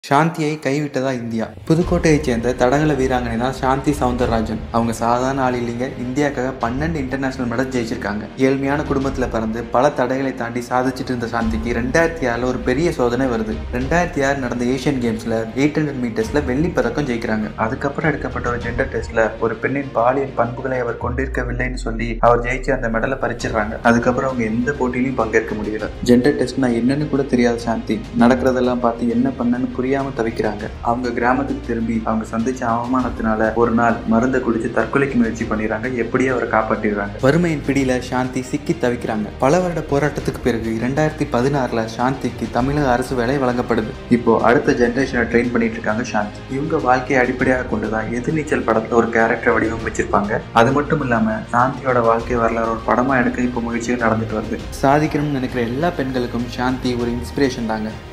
சாந்தியை கைவிட்டதா இந்தியா புதுக்கோட்டையைச் சேர்ந்த தடகள வீராங்கனை தான் சாந்தி சவுந்தரராஜன் அவங்க சாதாரண ஆள் இல்லைங்க இந்தியாவுக்காக பன்னெண்டு இன்டர்நேஷனல் மெடல் ஜெயிச்சிருக்காங்க ஏழ்மையான குடும்பத்தில் பிறந்து பல தடைகளை தாண்டி சாதிச்சுட்டு இருந்த சாந்திக்கு ரெண்டாயிரத்தி ஆறில் ஒரு பெரிய சோதனை வருது ரெண்டாயிரத்தி ஆறு நடந்த ஏஷியன் கேம்ஸில் எயிட் ஹண்ட்ரட் மீட்டர்ஸில் வெள்ளி பதக்கம் ஜெயிக்கிறாங்க அதுக்கப்புறம் எடுக்கப்பட்ட ஒரு ஜெண்டர் டெஸ்ட்ல ஒரு பெண்ணின் பாலியல் பண்புகளை அவர் கொண்டிருக்கவில்லைன்னு சொல்லி அவர் ஜெயிச்சு அந்த மெடலை பறிச்சிடுறாங்க அதுக்கப்புறம் அவங்க எந்த போட்டியிலையும் பங்கேற்க முடியல ஜெண்டர் டெஸ்ட் நான் என்னன்னு கூட தெரியாத சாந்தி நடக்கிறதெல்லாம் பார்த்து என்ன பண்ணன்னு புரியாம தவிக்கிறாங்க அவங்க கிராமத்துக்கு திரும்பி அவங்க சந்திச்ச அவமானத்தினால ஒரு நாள் மருந்தை குடிச்சு தற்கொலைக்கு முயற்சி பண்ணிடுறாங்க எப்படியோ அவரை காப்பாற்றிடுறாங்க வறுமையின் பிடியில சாந்தி சிக்கி தவிக்கிறாங்க பல வருட போராட்டத்துக்கு பிறகு இரண்டாயிரத்தி பதினாறுல சாந்திக்கு தமிழக அரசு வேலை வழங்கப்படுது இப்போ அடுத்த ஜெனரேஷனை ட்ரெயின் பண்ணிட்டு இருக்காங்க சாந்தி இவங்க வாழ்க்கையை அடிப்படையாக கொண்டுதான் எதிர்நீச்சல் படத்துல ஒரு கேரக்டர் வடிவமைச்சிருப்பாங்க அது மட்டும் இல்லாம சாந்தியோட வாழ்க்கை வரலாறு ஒரு படமா எடுக்க இப்போ முயற்சிகள் நடந்துட்டு வருது சாதிக்கணும்னு நினைக்கிற எல்லா பெண்களுக்கும் சாந்தி ஒரு இன்ஸ்பிரேஷன் தாங்க